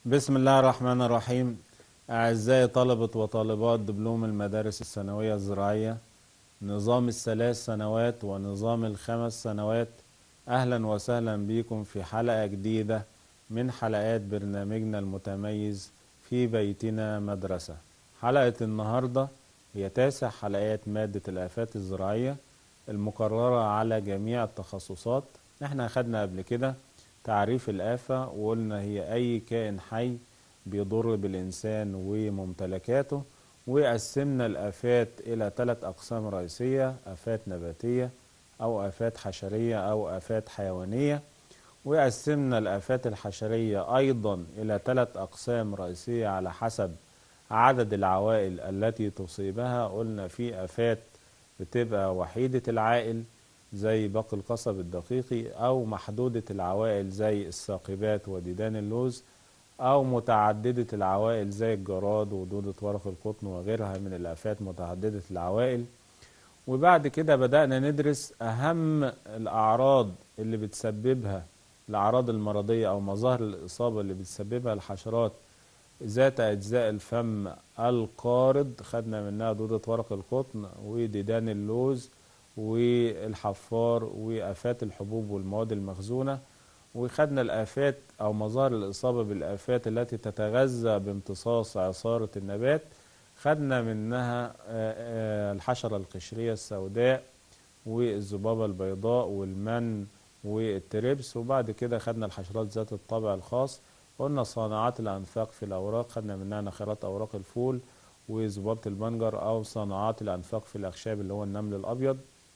بسم الله الرحمن الرحيم أعزائي طلبة وطالبات دبلوم المدارس الثانوية الزراعية نظام الثلاث سنوات ونظام الخمس سنوات أهلا وسهلا بكم في حلقة جديدة من حلقات برنامجنا المتميز في بيتنا مدرسة حلقة النهاردة هي تاسع حلقات مادة الآفات الزراعية المقررة على جميع التخصصات احنا أخدنا قبل كده تعريف الآفة وقلنا هي أي كائن حي بيضر بالإنسان وممتلكاته وقسمنا الآفات إلى ثلاث أقسام رئيسية آفات نباتية أو آفات حشرية أو آفات حيوانية وقسمنا الآفات الحشرية أيضا إلى ثلاث أقسام رئيسية على حسب عدد العوائل التي تصيبها قلنا في آفات بتبقى وحيدة العائل زي باقي القصب الدقيقي أو محدودة العوائل زي الثاقبات وديدان اللوز أو متعددة العوائل زي الجراد ودودة ورق القطن وغيرها من الآفات متعددة العوائل وبعد كده بدأنا ندرس أهم الأعراض اللي بتسببها الأعراض المرضية أو مظاهر الإصابة اللي بتسببها الحشرات ذات أجزاء الفم القارض خدنا منها دودة ورق القطن وديدان اللوز والحفار وآفات الحبوب والمواد المخزونة وخدنا الآفات أو مظاهر الإصابة بالآفات التي تتغذى بامتصاص عصارة النبات خدنا منها الحشرة القشرية السوداء والذبابة البيضاء والمن والتربس وبعد كده خدنا الحشرات ذات الطابع الخاص قلنا صانعات الأنفاق في الأوراق خدنا منها نخرات أوراق الفول وذبابة البنجر أو صناعات الأنفاق في الأخشاب اللي هو النمل الأبيض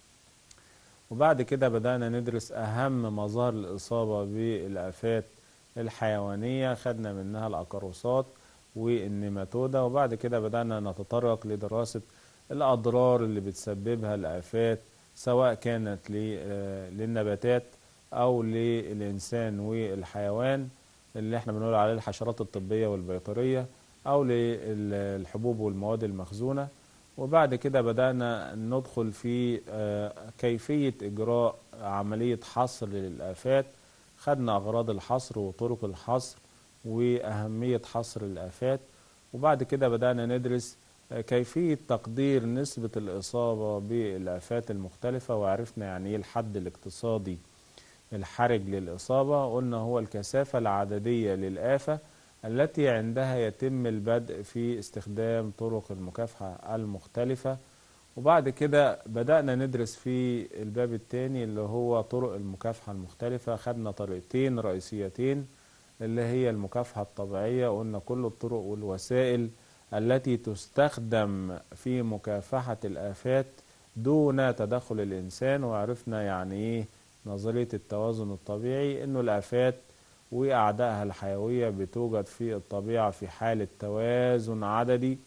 وبعد كده بدأنا ندرس أهم مظاهر الإصابة بالآفات الحيوانية خدنا منها الأكاروسات والنيماتودا وبعد كده بدأنا نتطرق لدراسة الأضرار اللي بتسببها الآفات سواء كانت للنباتات أو للإنسان والحيوان اللي احنا بنقول عليه الحشرات الطبية والبيطرية أو للحبوب والمواد المخزونة وبعد كده بدأنا ندخل في كيفية إجراء عملية حصر للآفات خدنا أغراض الحصر وطرق الحصر وأهمية حصر الآفات وبعد كده بدأنا ندرس كيفية تقدير نسبة الإصابة بالآفات المختلفة وعرفنا يعني إيه الحد الاقتصادي الحرج للإصابة قلنا هو الكثافة العددية للآفة التي عندها يتم البدء في استخدام طرق المكافحة المختلفة وبعد كده بدأنا ندرس في الباب الثاني اللي هو طرق المكافحة المختلفة خدنا طريقتين رئيسيتين اللي هي المكافحة الطبيعية قلنا كل الطرق والوسائل التي تستخدم في مكافحة الآفات دون تدخل الإنسان وعرفنا يعني إيه نظرية التوازن الطبيعي إنه الآفات وأعدائها الحيوية بتوجد في الطبيعة في حالة توازن عددي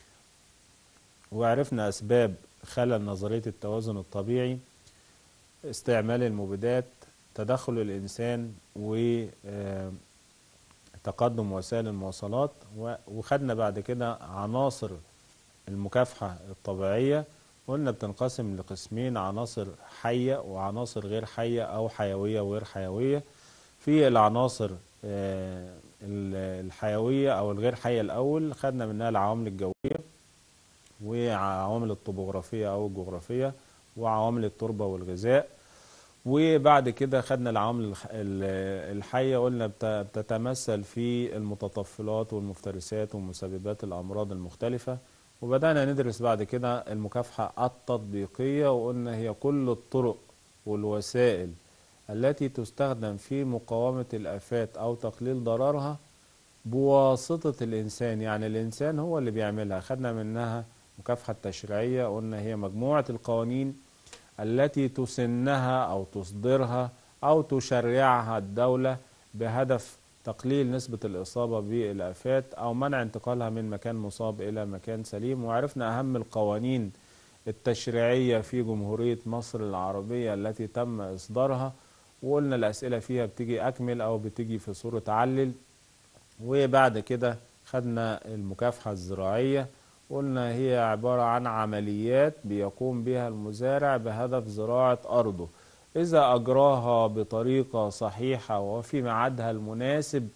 وعرفنا أسباب خلل نظرية التوازن الطبيعي استعمال المبيدات تدخل الإنسان وتقدم وسائل المواصلات وخدنا بعد كده عناصر المكافحة الطبيعية قلنا بتنقسم لقسمين عناصر حية وعناصر غير حية أو حيوية وغير حيوية في العناصر الحيوية أو الغير حية الأول خدنا منها العوامل الجوية وعوامل الطبوغرافية أو الجغرافية وعوامل التربة والغذاء وبعد كده خدنا العوامل الحية قلنا بتتمثل في المتطفلات والمفترسات ومسببات الأمراض المختلفة وبدأنا ندرس بعد كده المكافحة التطبيقية وقلنا هي كل الطرق والوسائل التي تستخدم في مقاومة الآفات أو تقليل ضررها بواسطة الإنسان يعني الإنسان هو اللي بيعملها خدنا منها مكافحة تشريعية قلنا هي مجموعة القوانين التي تسنها أو تصدرها أو تشرعها الدولة بهدف تقليل نسبة الإصابة بالآفات أو منع انتقالها من مكان مصاب إلى مكان سليم وعرفنا أهم القوانين التشريعية في جمهورية مصر العربية التي تم إصدارها وقلنا الأسئلة فيها بتيجي أكمل أو بتيجي في صورة علل وبعد كده خدنا المكافحة الزراعية قلنا هي عبارة عن عمليات بيقوم بها المزارع بهدف زراعة أرضه إذا أجراها بطريقة صحيحة وفي ميعادها المناسب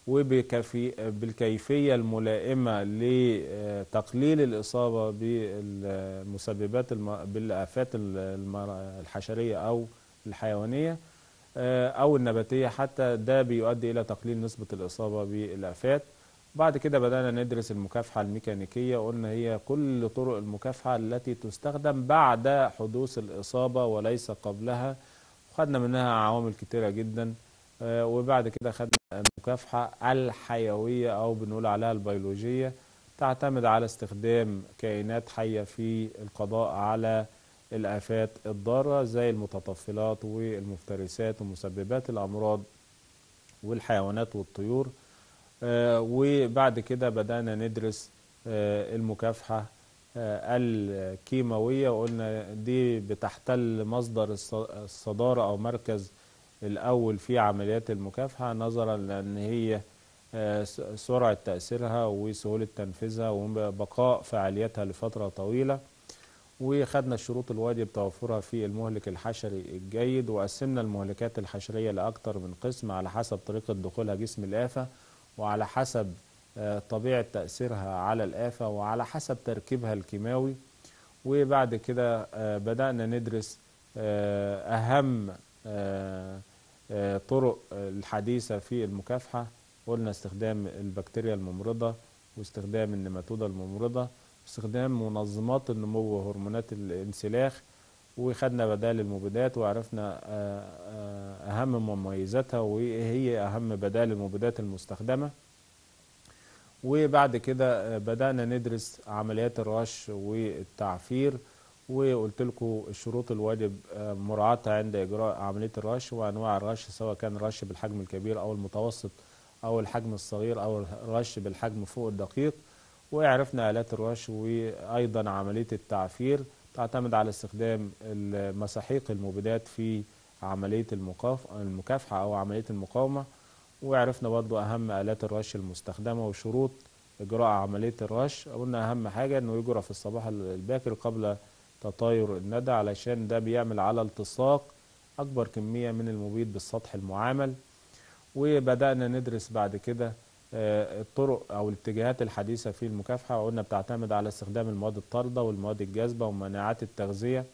وبالكيفية الملائمة لتقليل الإصابة بالمسببات الم- بالآفات الم- الحشرية أو الحيوانية آه، أو النباتية حتى ده بيؤدي إلى تقليل نسبة الإصابة بالآفات بعد كده بدأنا ندرس المكافحة الميكانيكية وقلنا هي كل طرق المكافحة التي تستخدم بعد حدوث الإصابة وليس قبلها خدنا منها عوامل كتيرة جدا آه، وبعد كده خدنا المكافحة الحيوية أو بنقول عليها البيولوجية تعتمد على استخدام كائنات حية في القضاء على الآفات الضارة زي المتطفلات والمفترسات ومسببات الأمراض والحيوانات والطيور آه، وبعد كده بدأنا ندرس آه، المكافحة آه، الكيماوية وقلنا دي بتحتل مصدر الص- الصدارة أو مركز الأول في عمليات المكافحة نظرا لأن هي آه، س- سرعة تأثيرها وسهولة تنفيذها وبقاء فعاليتها لفترة طويلة وخدنا الشروط الواجب توفرها في المهلك الحشري الجيد وقسمنا المهلكات الحشرية لأكثر من قسم على حسب طريقة دخولها جسم الآفة وعلى حسب آه، طبيعة تأثيرها على الآفة وعلى حسب تركيبها الكيماوي وبعد كده آه، بدأنا ندرس آه، أهم آه، آه، طرق الحديثة في المكافحة قلنا استخدام البكتيريا الممرضة واستخدام النماتودة الممرضة واستخدام منظمات النمو وهرمونات الانسلاخ وخدنا بدائل المبيدات وعرفنا آه، آه، أهم مميزاتها وإيه هي أهم بدائل المبيدات المستخدمة وبعد كده آه، بدأنا ندرس عمليات الرش والتعفير وقلت لكم الشروط الواجب آه، مراعاتها عند إجراء عملية الرش وأنواع الرش سواء كان رش بالحجم الكبير أو المتوسط أو الحجم الصغير أو الرش بالحجم فوق الدقيق وعرفنا آلات الرش وأيضا عملية التعفير تعتمد على استخدام المساحيق المبيدات في عملية المقاف- المكافحة أو عملية المقاومة وعرفنا برضو أهم آلات الرش المستخدمة وشروط إجراء عملية الرش قلنا أهم حاجة إنه يجرى في الصباح الباكر قبل تطاير الندى علشان ده بيعمل على التصاق أكبر كمية من المبيد بالسطح المعامل وبدأنا ندرس بعد كده آه، الطرق أو الاتجاهات الحديثة في المكافحة وقلنا بتعتمد على استخدام المواد الطاردة والمواد الجاذبة ومناعات التغذية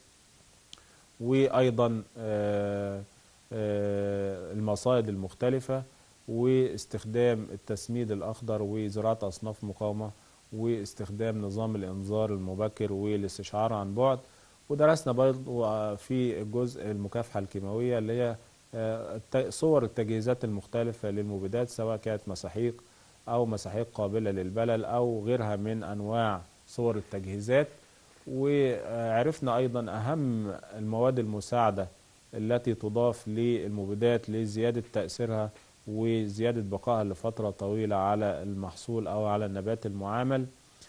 وأيضا آه، آه، المصائد المختلفة واستخدام التسميد الأخضر وزراعة أصناف مقاومة واستخدام نظام الإنذار المبكر والاستشعار عن بعد ودرسنا برضو في جزء المكافحة الكيماوية اللي هي آه، الت- صور التجهيزات المختلفة للمبيدات سواء كانت مساحيق أو مساحيق قابلة للبلل أو غيرها من أنواع صور التجهيزات وعرفنا أيضا أهم المواد المساعدة التي تضاف للمبيدات لزيادة تأثيرها وزيادة بقائها لفترة طويلة على المحصول أو على النبات المعامل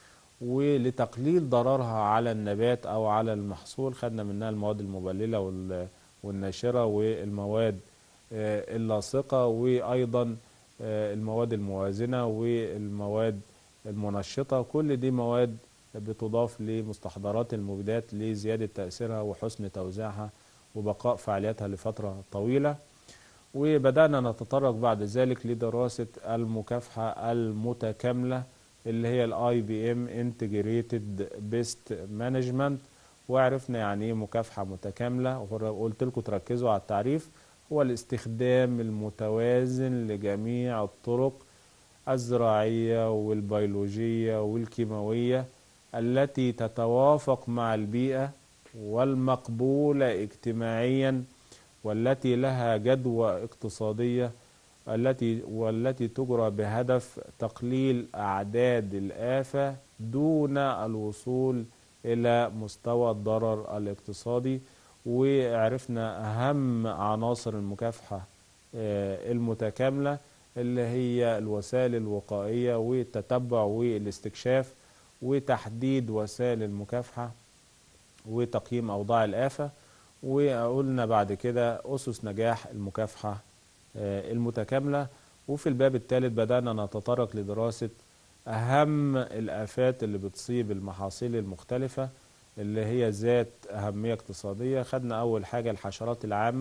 ولتقليل ضررها على النبات أو على المحصول خدنا منها المواد المبللة وال- والناشرة والمواد آه، اللاصقة وأيضا آه، المواد الموازنة والمواد المنشطة كل دي مواد بتضاف لمستحضرات المبيدات لزيادة تأثيرها وحسن توزيعها وبقاء فعاليتها لفترة طويلة وبدأنا نتطرق بعد ذلك لدراسة المكافحة المتكاملة اللي هي الاي بي ام انتجريتد بيست مانجمنت وعرفنا يعني ايه مكافحة متكاملة وقلت لكم تركزوا على التعريف هو الاستخدام المتوازن لجميع الطرق الزراعية والبيولوجية والكيماوية التي تتوافق مع البيئة والمقبولة اجتماعيا والتي لها جدوى اقتصادية التي والتي تجرى بهدف تقليل أعداد الآفة دون الوصول إلى مستوى الضرر الاقتصادي وعرفنا أهم عناصر المكافحة آه، المتكاملة اللي هي الوسائل الوقائية والتتبع والاستكشاف وتحديد وسائل المكافحة وتقييم أوضاع الآفة وقلنا بعد كده أسس نجاح المكافحة آه، المتكاملة وفي الباب الثالث بدأنا نتطرق لدراسة أهم الآفات اللي بتصيب المحاصيل المختلفة اللي هي ذات أهمية اقتصادية خدنا أول حاجة الحشرات العامة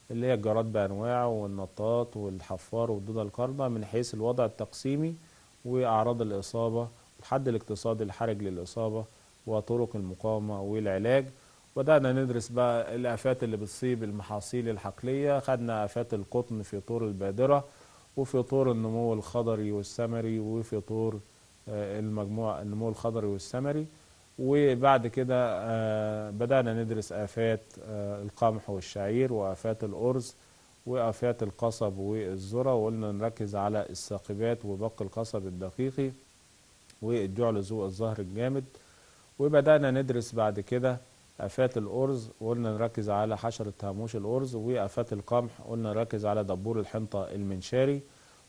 اللي هي الجراد بأنواعه والنطاط والحفار والدودة القاردة من حيث الوضع التقسيمي وأعراض الإصابة الحد الاقتصادي الحرج للإصابة وطرق المقاومة والعلاج بدأنا ندرس بقى الآفات اللي بتصيب المحاصيل الحقلية خدنا آفات القطن في طور البادرة وفي طور النمو الخضري والثمري وفي طور آه، المجموع النمو الخضري والثمري وبعد كده آه، بدأنا ندرس آفات آه، القمح والشعير وآفات الأرز وآفات القصب والذرة وقلنا نركز على الساقبات وبق القصب الدقيقي والجعل ذو الظهر الجامد وبدأنا ندرس بعد كده آفات الأرز وقلنا نركز على حشرة هاموش الأرز وآفات القمح قلنا نركز على دبور الحنطة المنشاري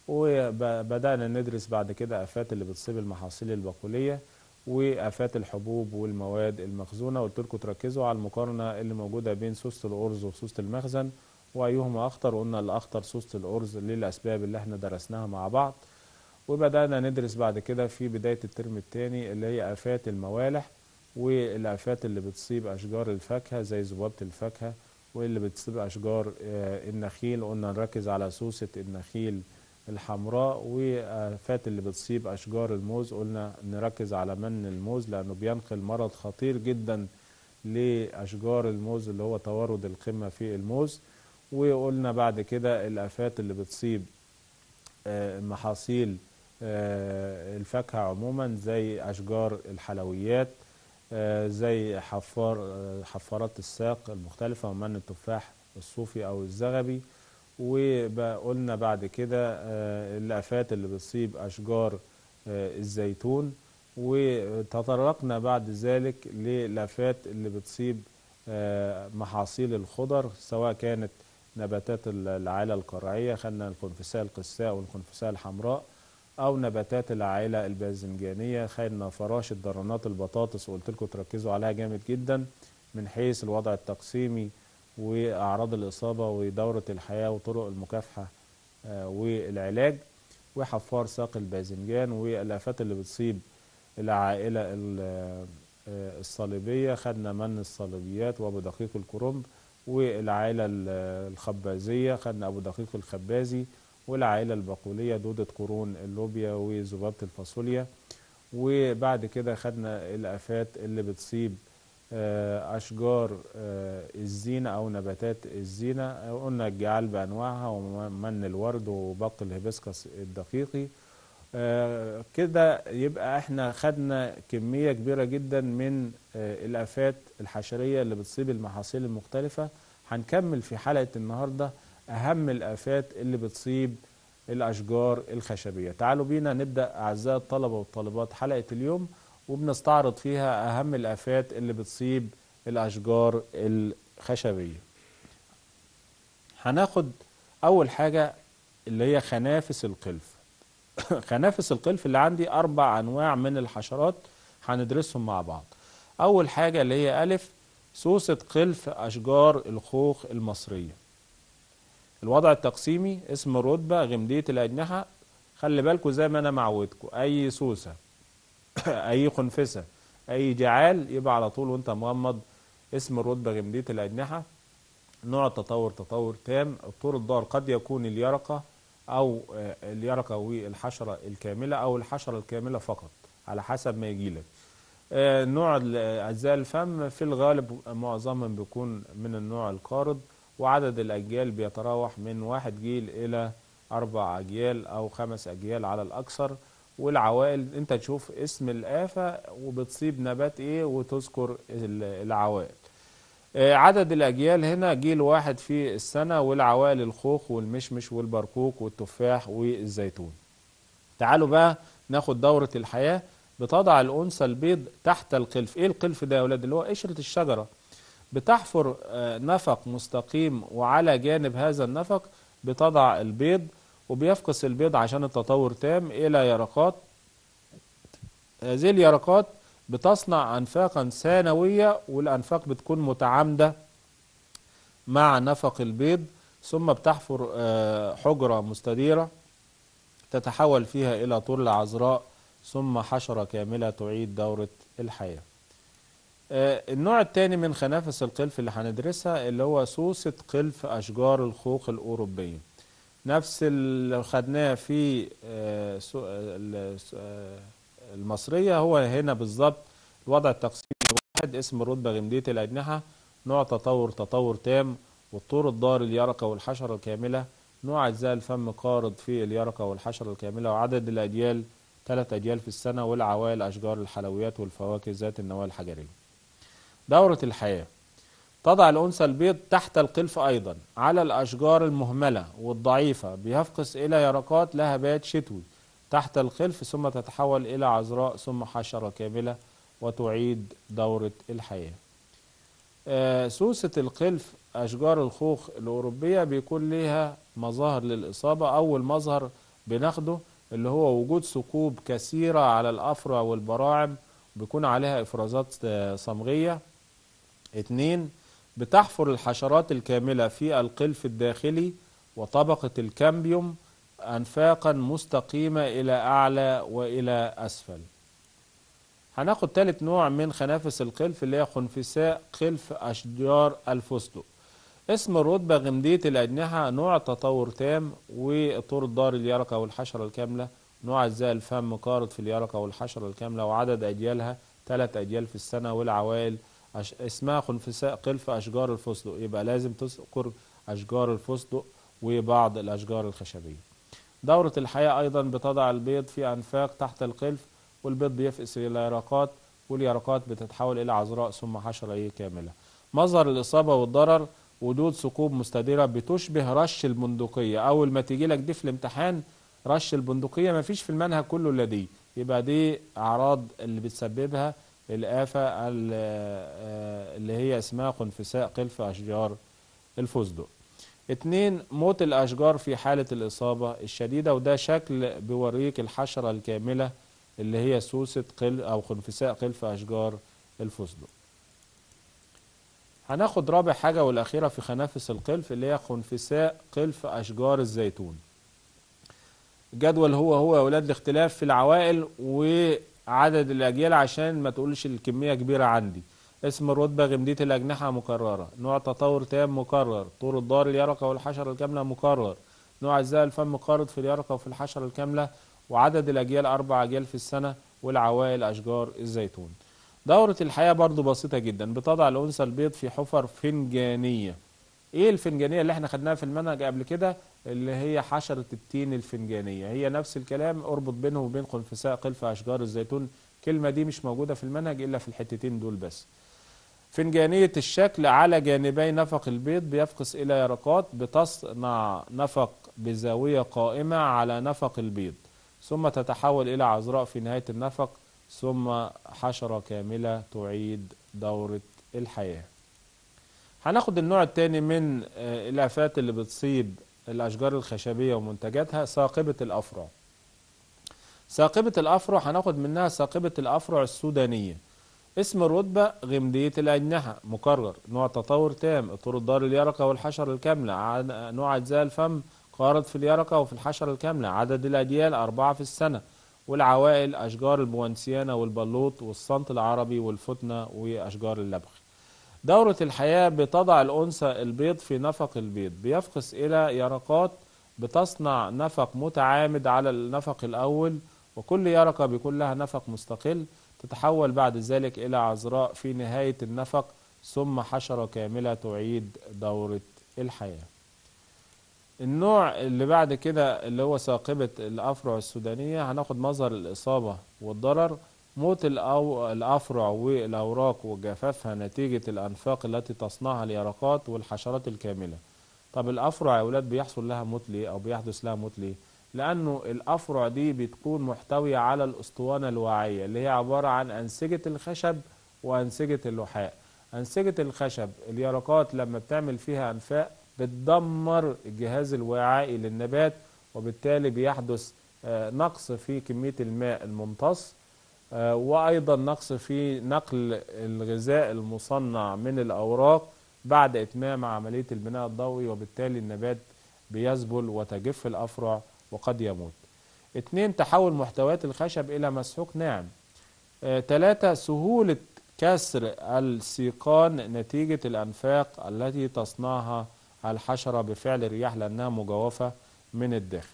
وبدأنا ندرس بعد كده آفات اللي بتصيب المحاصيل البقولية وآفات الحبوب والمواد المخزونة قلت لكم تركزوا على المقارنة اللي موجودة بين سوسة الأرز وسوسة المخزن وأيهما أخطر قلنا الأخطر سوسة الأرز للأسباب اللي احنا درسناها مع بعض وبدأنا ندرس بعد كده في بداية الترم الثاني اللي هي آفات الموالح والآفات اللي بتصيب أشجار الفاكهة زي ذبابة الفاكهة واللي بتصيب أشجار آه، النخيل قلنا نركز على سوسة النخيل الحمراء وآفات اللي بتصيب أشجار الموز قلنا نركز على من الموز لأنه بينقل مرض خطير جدا لأشجار الموز اللي هو توارد القمة في الموز وقلنا بعد كده الآفات اللي بتصيب آه، محاصيل آه، الفاكهة عموما زي أشجار الحلويات آه، زي حفار آه، حفارات الساق المختلفة ومن التفاح الصوفي أو الزغبي وقلنا بعد كده آه، الآفات اللي بتصيب أشجار آه، الزيتون وتطرقنا بعد ذلك للآفات اللي بتصيب آه، محاصيل الخضر سواء كانت نباتات العائلة القرعية خدنا الخنفساء القساء والخنفساء الحمراء أو نباتات العائلة الباذنجانية خدنا فراشة درانات البطاطس وقلت لكم تركزوا عليها جامد جدا من حيث الوضع التقسيمي وأعراض الإصابة ودورة الحياة وطرق المكافحة آه، والعلاج وحفار ساق الباذنجان والآفات اللي بتصيب العائلة ال- آه، الصليبية خدنا من الصليبيات وأبو دقيق الكرنب والعائلة ال- الخبازية خدنا أبو دقيق الخبازي والعائلة البقولية دودة قرون اللوبيا وذبابة الفاصوليا وبعد كده خدنا الآفات اللي بتصيب آه، أشجار آه، الزينة أو نباتات الزينة آه، قلنا الجعال بأنواعها ومن الورد وبق الهيبسكس الدقيقي آه، كده يبقى احنا خدنا كمية كبيرة جدا من آه، الآفات الحشرية اللي بتصيب المحاصيل المختلفة هنكمل في حلقة النهاردة أهم الآفات اللي بتصيب الأشجار الخشبية تعالوا بينا نبدأ أعزائي الطلبة والطالبات حلقة اليوم وبنستعرض فيها أهم الآفات اللي بتصيب الأشجار الخشبية هناخد أول حاجة اللي هي خنافس القلف خنافس القلف اللي عندي أربع أنواع من الحشرات هندرسهم مع بعض أول حاجة اللي هي ألف سوسة قلف أشجار الخوخ المصرية الوضع التقسيمي اسم الرتبة غمدية الأجنحة خلي بالكوا زي ما أنا معودكوا أي سوسة أي خنفسة أي جعال يبقى على طول وأنت مغمض اسم الرتبة غمدية الأجنحة نوع التطور تطور تام الطور الضار قد يكون اليرقة أو آه، اليرقة والحشرة الكاملة أو الحشرة الكاملة فقط على حسب ما يجيلك آه، نوع ال- أجزاء الفم في الغالب معظمهم بيكون من النوع القارض وعدد الأجيال بيتراوح من واحد جيل إلى أربع أجيال أو خمس أجيال على الأكثر والعوائل أنت تشوف اسم الآفة وبتصيب نبات إيه وتذكر ال- العوائل آه، عدد الأجيال هنا جيل واحد في السنة والعوائل الخوخ والمشمش والبرقوق والتفاح والزيتون تعالوا بقى ناخد دورة الحياة بتضع الأنثى البيض تحت القلف إيه القلف ده يا ولاد اللي هو قشرة الشجرة بتحفر آه، نفق مستقيم وعلى جانب هذا النفق بتضع البيض وبيفقس البيض عشان التطور تام إلى يرقات هذه اليرقات بتصنع أنفاقا ثانوية والأنفاق بتكون متعامدة مع نفق البيض ثم بتحفر آه، حجرة مستديرة تتحول فيها إلى طول عذراء ثم حشرة كاملة تعيد دورة الحياة آه، النوع الثاني من خنافس القلف اللي هندرسها اللي هو سوسة قلف أشجار الخوخ الأوروبية نفس اللي خدناه في آه، سو- ال- آه، المصرية هو هنا بالظبط الوضع التقسيمي واحد اسم الرتبة غمدية الأجنحة نوع تطور تطور تام والطور الضار اليرقة والحشرة الكاملة نوع أجزاء الفم قارض في اليرقة والحشرة الكاملة وعدد الأجيال ثلاث أجيال في السنة والعوائل أشجار الحلويات والفواكه ذات النواة الحجرية دورة الحياة تضع الأنثى البيض تحت القلف أيضا على الأشجار المهملة والضعيفة بيفقس إلى يرقات لها بات شتوي تحت القلف ثم تتحول إلى عذراء ثم حشرة كاملة وتعيد دورة الحياة آه، سوسة القلف أشجار الخوخ الأوروبية بيكون لها مظاهر للإصابة أول مظهر بناخده اللي هو وجود ثقوب كثيرة على الأفرع والبراعم بيكون عليها إفرازات آه، صمغية اتنين بتحفر الحشرات الكاملة في القلف الداخلي وطبقة الكامبيوم أنفاقا مستقيمة إلى أعلى وإلى أسفل هناخد تالت نوع من خنافس القلف اللي هي خنفساء قلف أشجار الفستق اسم الرتبة غمدية الأجنحة نوع تطور تام وطور الدار اليرقة والحشرة الكاملة نوع أجزاء الفم قارض في اليرقة والحشرة الكاملة وعدد أجيالها ثلاث أجيال في السنة والعوائل أش... اسمها خنفساء قلف أشجار الفستق يبقى لازم تذكر أشجار الفستق وبعض الأشجار الخشبية دورة الحياة أيضا بتضع البيض في أنفاق تحت القلف والبيض بيفقس إلى يرقات واليرقات بتتحول إلى عذراء ثم حشرة إيه كاملة مظهر الإصابة والضرر وجود ثقوب مستديرة بتشبه رش البندقية أول ما تيجي لك دي في الامتحان رش البندقية مفيش في المنهج كله إلا دي يبقى دي أعراض اللي بتسببها الآفة ال- آه، اللي هي اسمها خنفساء قلف أشجار الفستق اتنين موت الأشجار في حالة الإصابة الشديدة وده شكل بيوريك الحشرة الكاملة اللي هي سوسة قل أو خنفساء قلف أشجار الفستق هناخد رابع حاجة والأخيرة في خنافس القلف اللي هي خنفساء قلف أشجار الزيتون الجدول هو هو يا ولاد الاختلاف في العوائل وعدد الأجيال عشان ما تقولش الكمية كبيرة عندي اسم الرتبة غمدية الأجنحة مكررة نوع تطور تام مكرر طور الدار اليرقة والحشرة الكاملة مكرر نوع أجزاء الفم قارض في اليرقة وفي الحشرة الكاملة وعدد الأجيال أربع أجيال في السنة والعوائل أشجار الزيتون دورة الحياة برضو بسيطة جدا بتضع الأنثى البيض في حفر فنجانية ايه الفنجانية اللي احنا خدناها في المنهج قبل كده اللي هي حشرة التين الفنجانية هي نفس الكلام اربط بينه وبين خنفساء قلف أشجار الزيتون الكلمة دي مش موجودة في المنهج إلا في الحتتين دول بس فنجانية الشكل على جانبي نفق البيض بيفقس إلى يرقات بتصنع نفق بزاوية قائمة على نفق البيض ثم تتحول إلى عذراء في نهاية النفق ثم حشرة كاملة تعيد دورة الحياة هناخد النوع الثاني من آه، الآفات اللي بتصيب الأشجار الخشبية ومنتجاتها ثاقبة الأفرع ثاقبة الأفرع هناخد منها ثاقبة الأفرع السودانية اسم الرتبة غمدية الأجنحة مكرر نوع تطور تام طور الدار اليرقة والحشرة الكاملة عد- نوع أجزاء الفم قارض في اليرقة وفي الحشرة الكاملة عدد الأجيال أربعة في السنة والعوائل أشجار البوانسيانة والبلوط والصنط العربي والفتنة وأشجار اللبخ دورة الحياة بتضع الأنثى البيض في نفق البيض بيفقس إلى يرقات بتصنع نفق متعامد على النفق الأول وكل يرقة بيكون لها نفق مستقل تتحول بعد ذلك إلى عذراء في نهاية النفق ثم حشرة كاملة تعيد دورة الحياة النوع اللي بعد كده اللي هو ثاقبة الأفرع السودانية هناخد مظهر الإصابة والضرر موت الأو... الأفرع والأوراق وجفافها نتيجة الأنفاق التي تصنعها اليرقات والحشرات الكاملة طب الأفرع يا أولاد بيحصل لها موت ليه أو بيحدث لها موت ليه لأنه الأفرع دي بتكون محتوية على الأسطوانة الواعية اللي هي عبارة عن أنسجة الخشب وأنسجة اللحاء أنسجة الخشب اليرقات لما بتعمل فيها أنفاق بتدمر الجهاز الوعائي للنبات وبالتالي بيحدث آه، نقص في كمية الماء الممتص آه، وأيضا نقص في نقل الغذاء المصنع من الأوراق بعد إتمام عملية البناء الضوئي وبالتالي النبات بيذبل وتجف الأفرع وقد يموت اتنين تحول محتويات الخشب إلى مسحوق ناعم آه، تلاتة سهولة كسر السيقان نتيجة الأنفاق التي تصنعها الحشرة بفعل الرياح لأنها مجوفة من الداخل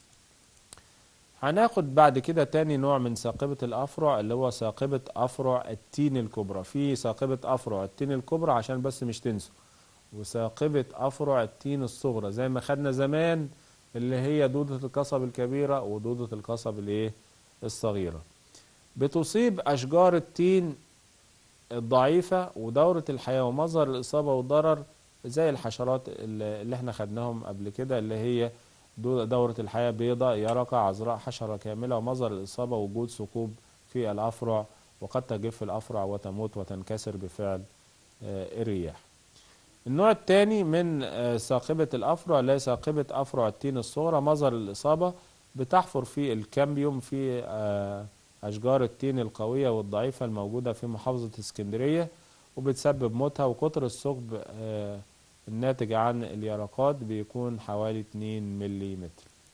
هناخد بعد كده تاني نوع من ساقبة الأفرع اللي هو ساقبة أفرع التين الكبرى في ساقبة أفرع التين الكبرى عشان بس مش تنسوا وساقبة أفرع التين الصغرى زي ما خدنا زمان اللي هي دودة القصب الكبيرة ودودة القصب الايه الصغيرة بتصيب أشجار التين الضعيفة ودورة الحياة ومظهر الإصابة والضرر زي الحشرات اللي اللي احنا خدناهم قبل كده اللي هي دو- دورة الحياة بيضاء يرقة عذراء حشرة كاملة ومظهر الإصابة وجود ثقوب في الأفرع وقد تجف الأفرع وتموت وتنكسر بفعل آه، الرياح النوع الثاني من آه، ساقبة الأفرع اللي هي ساقبة أفرع التين الصغرى مظهر الإصابة بتحفر في الكامبيوم في آه، أشجار التين القوية والضعيفة الموجودة في محافظة اسكندرية وبتسبب موتها وقطر الثقب آه، الناتج عن اليرقات بيكون حوالي 2 ملم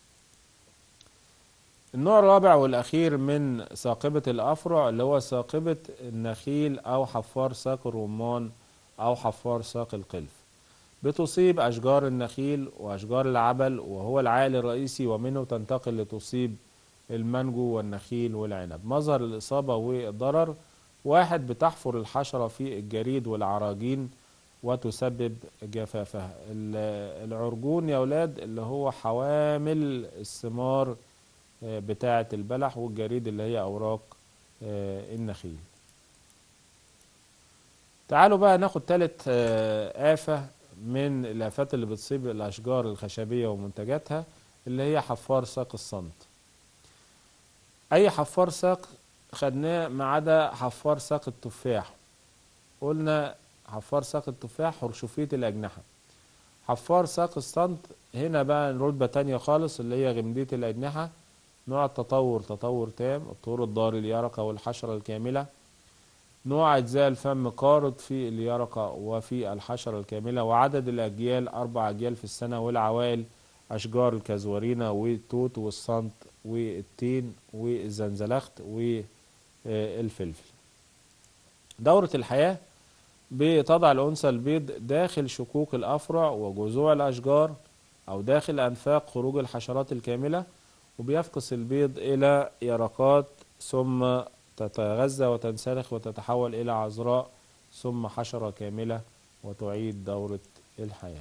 النوع الرابع والأخير من ساقبة الأفرع اللي هو ساقبة النخيل أو حفار ساق الرمان أو حفار ساق القلف بتصيب أشجار النخيل وأشجار العبل وهو العائل الرئيسي ومنه تنتقل لتصيب المانجو والنخيل والعنب مظهر الإصابة والضرر واحد بتحفر الحشرة في الجريد والعراجين وتسبب جفافها ال- العرجون يا أولاد اللي هو حوامل الثمار آه، بتاعة البلح والجريد اللي هي أوراق آه، النخيل تعالوا بقى ناخد تالت آه، آفة من الآفات اللي بتصيب الأشجار الخشبية ومنتجاتها اللي هي حفار ساق الصمت أي حفار ساق خدناه ما عدا حفار ساق التفاح قلنا حفار ساق التفاح حرشفية الأجنحة حفار ساق الصمت هنا بقى رتبة تانية خالص اللي هي غمدية الأجنحة نوع التطور تطور تام الطور الضاري اليرقة والحشرة الكاملة نوع أجزاء الفم قارض في اليرقة وفي الحشرة الكاملة وعدد الأجيال أربع أجيال في السنة والعوائل أشجار الكزورينة والتوت والصمت والتين والزنزلخت والفلفل دورة الحياة بتضع الأنثى البيض داخل شكوك الأفرع وجذوع الأشجار أو داخل أنفاق خروج الحشرات الكاملة وبيفقس البيض إلى يرقات ثم تتغذى وتنسلخ وتتحول إلى عذراء ثم حشرة كاملة وتعيد دورة الحياة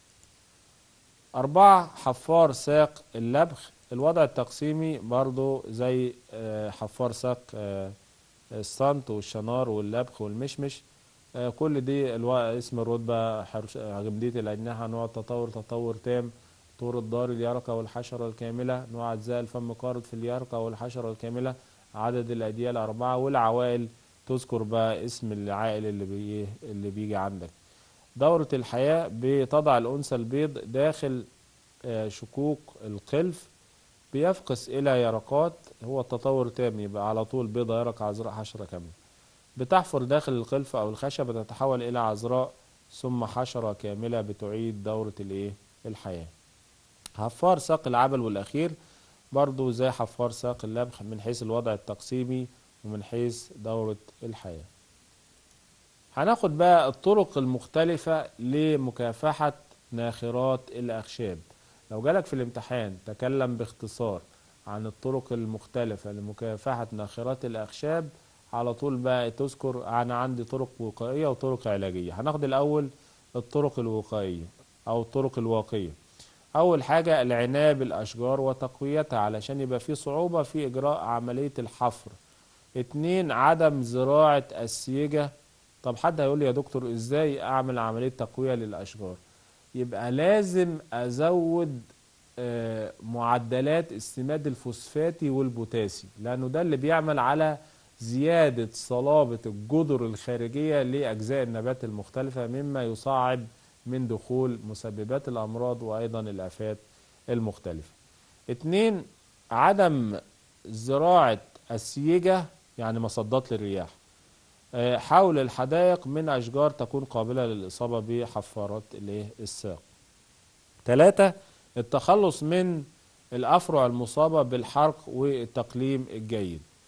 أربعة حفار ساق اللبخ الوضع التقسيمي برضو زي آه، حفار ساق آه، الصنت والشنار واللبخ والمشمش آه، كل دي الو... اسم الرتبة حرش... غمدية الأجنحة نوع التطور تطور تام طور الدار اليرقة والحشرة الكاملة نوع أجزاء الفم قارض في اليرقة والحشرة الكاملة عدد الأديال أربعة والعوائل تذكر بقى اسم العائل اللي بي... اللي بيجي عندك دورة الحياة بتضع الأنثى البيض داخل آه، شكوك القلف بيفقس إلى يرقات هو التطور تام يبقى على طول بيضة يرق عذراء حشرة كاملة بتحفر داخل القلف أو الخشبة تتحول إلى عذراء ثم حشرة كاملة بتعيد دورة الإيه الحياة حفار ساق العبل والأخير برضو زي حفار ساق اللبخ من حيث الوضع التقسيمي ومن حيث دورة الحياة هناخد بقى الطرق المختلفة لمكافحة ناخرات الأخشاب لو جالك في الامتحان تكلم باختصار عن الطرق المختلفة لمكافحة ناخرات الأخشاب على طول بقى تذكر أنا عندي طرق وقائية وطرق علاجية هناخد الأول الطرق الوقائية أو الطرق الواقية أول حاجة العناية بالأشجار وتقويتها علشان يبقى في صعوبة في إجراء عملية الحفر اتنين عدم زراعة السيجة طب حد هيقول لي يا دكتور ازاي اعمل عملية تقوية للأشجار يبقى لازم أزود آه، معدلات السماد الفوسفاتي والبوتاسي لأنه ده اللي بيعمل على زيادة صلابة الجذر الخارجية لأجزاء النبات المختلفة مما يصعب من دخول مسببات الأمراض وأيضا الآفات المختلفة اتنين عدم زراعة السيجة يعني مصدات للرياح آه، حول الحدائق من أشجار تكون قابلة للإصابة بحفارات الإيه؟ الساق ثلاثة التخلص من الأفرع المصابة بالحرق والتقليم الجيد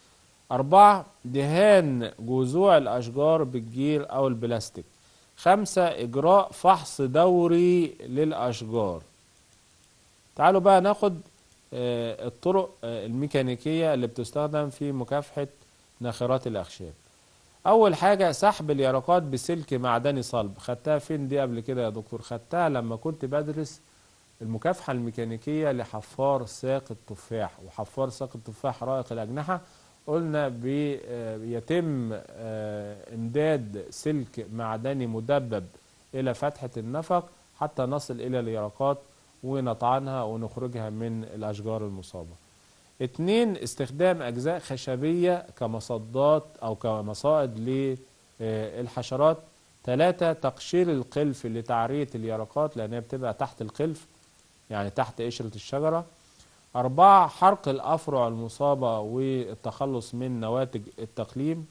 أربعة دهان جذوع الأشجار بالجير أو البلاستيك خمسة إجراء فحص دوري للأشجار تعالوا بقى ناخد آه، الطرق آه، الميكانيكية اللي بتستخدم في مكافحة ناخرات الأخشاب أول حاجة سحب اليرقات بسلك معدني صلب خدتها فين دي قبل كده يا دكتور خدتها لما كنت بدرس المكافحة الميكانيكية لحفار ساق التفاح وحفار ساق التفاح رائق الأجنحة قلنا بي- آه، بيتم آه، إمداد سلك معدني مدبب إلى فتحة النفق حتى نصل إلى اليرقات ونطعنها ونخرجها من الأشجار المصابة اتنين استخدام أجزاء خشبية كمصدات أو كمصائد للحشرات تلاتة تقشير القلف لتعرية اليرقات لأنها بتبقى تحت القلف يعني تحت قشرة الشجرة أربعة حرق الأفرع المصابة والتخلص من نواتج التقليم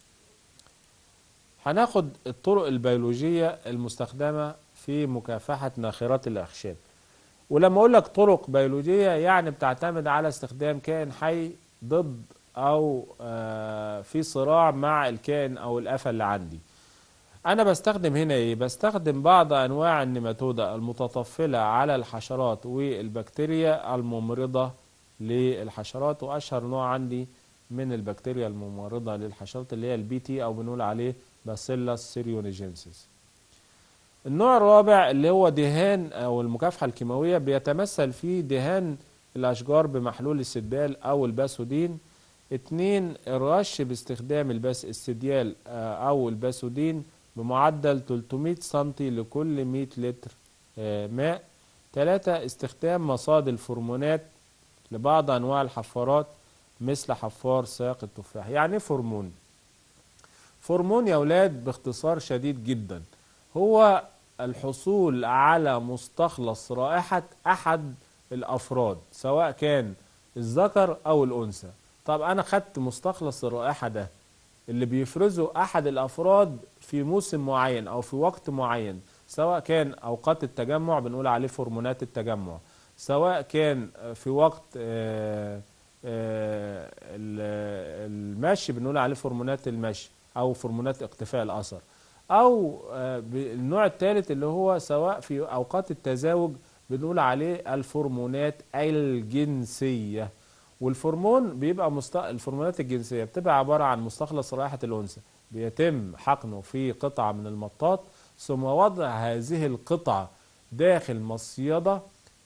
هناخد الطرق البيولوجية المستخدمة في مكافحة ناخرات الأخشاب ولما أقول لك طرق بيولوجية يعني بتعتمد على استخدام كائن حي ضد أو آه، في صراع مع الكائن أو الآفة اللي عندي أنا بستخدم هنا إيه؟ بستخدم بعض أنواع النيماتودا المتطفلة على الحشرات والبكتيريا الممرضة للحشرات وأشهر نوع عندي من البكتيريا الممرضة للحشرات اللي هي البي تي أو بنقول عليه باسيلاس سيريونيجينسيس النوع الرابع اللي هو دهان أو المكافحة الكيماوية بيتمثل في دهان الأشجار بمحلول السدبال أو الباسودين اتنين الرش باستخدام الباس السديال آه، أو الباسودين بمعدل 300 سنتي لكل 100 لتر آه، ماء تلاتة استخدام مصاد الفرمونات لبعض أنواع الحفارات مثل حفار ساق التفاح يعني إيه فورمون فورمون يا أولاد باختصار شديد جدا هو الحصول على مستخلص رائحة أحد الأفراد سواء كان الذكر أو الأنثى طب أنا خدت مستخلص الرائحة ده اللي بيفرزه أحد الأفراد في موسم معين أو في وقت معين سواء كان أوقات التجمع بنقول عليه فورمونات التجمع سواء كان في وقت آه، آه، ال- المشي بنقول عليه فورمونات المشي أو فورمونات اقتفاء الأثر أو آه، ب- النوع الثالث اللي هو سواء في أوقات التزاوج بنقول عليه الفورمونات الجنسية والفورمون بيبقى مست... الفورمونات الجنسية بتبقى عبارة عن مستخلص رائحة الأنثى بيتم حقنه في قطعة من المطاط ثم وضع هذه القطعة داخل مصيدة